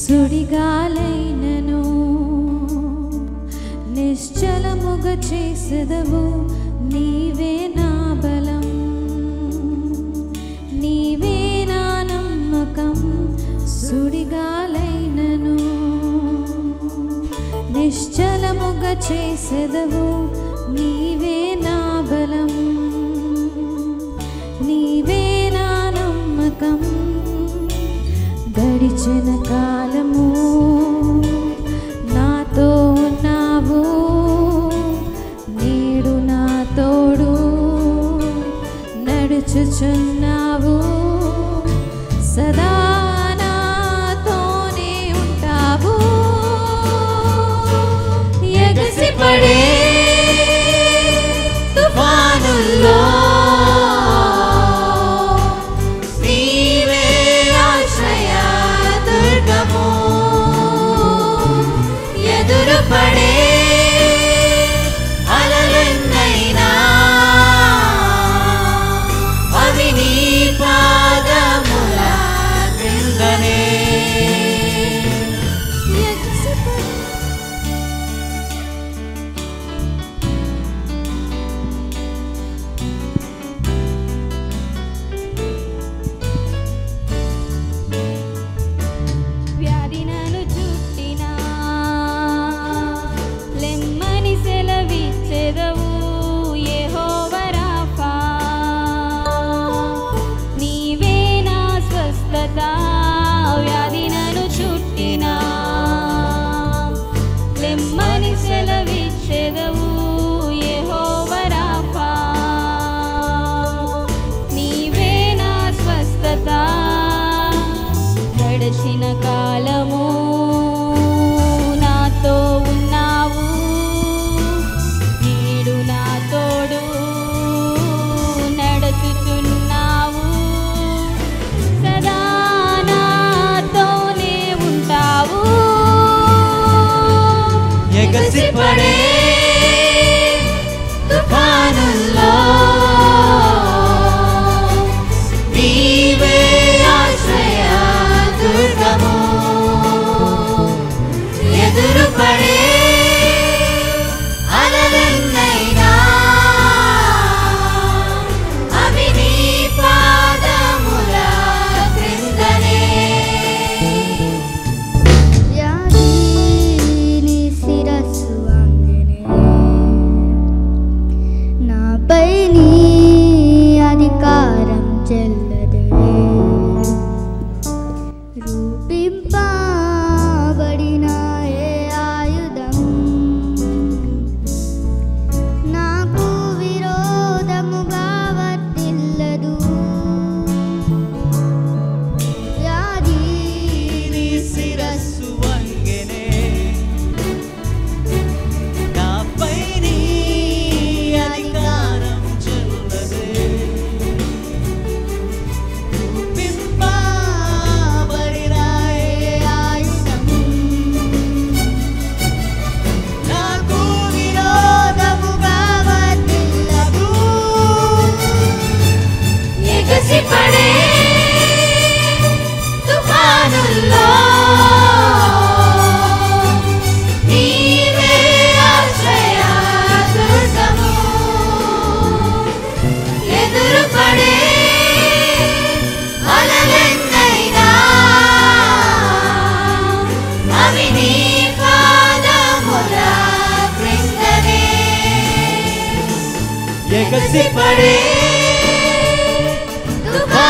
సుడిగాలైనను నిశ్చలముగ చేసెదవు నీవే నా బలం నీవే నా నమ్మకం సుడిగాలైనను నిశ్చలముగ చేసెదవు నీవే నా బలం నీవే నా నమ్మకం గడిచిన కాలము నాతో ఉన్నావు నేడు నా తోడు నడుచుచున్నావు సదా నాతోనే ఉంటావు ఎగసిపడే తుఫానుల్లో నీవే ఆశ్రయ దుర్గము ఎదురుపడే అలలెన్నైనా అవి నీ పాదముల క్రిందనే ఎగసిపడే వ్యాధి నన్ను చుట్టినా లెమ్మని సెలవిచ్చెదవు యెహోవా రాఫా నీవే నా స్వస్థత వ్యాధి నన్ను చుట్టినా లెమ్మని సెలవిచ్చెదవు యెహోవా రాఫా నీవే నా స్వస్థత గడచిన కాలము నాతో ఉన్నావు నేడు నా తోడు నడుచుచున్నావు సదా నాతోనే ఉంటావు ఎగసిపడే తుఫానుల్లో నీవే ఆశ్రయ దుర్గము ఎదురుపడే అలలెన్నైనా అవి నీ పాదముల క్రిందనే వ్యాధిని శిరస్సు వంగెనే. నాపై నీ అధికారం చెల్లదే రూపింపబడిన ఏ ఆయుధం నాకు విరోధముగా వర్తిల్లదు వ్యాధి నీ శిరస్సు వంగెనే నాపై నీ అధికారం చెల్లదే రూపింపబడిన ఏ ఆయుధం నాకు విరోధముగా వర్తిల్లదు. ఎగసిపడే తుఫానుల్లో నీవే ఆశ్రయ దుర్గము ఎదురుపడే అలలెన్నైనా అవి నీ పాదముల క్రిందనే ఎగసిపడే తుఫానుల్లో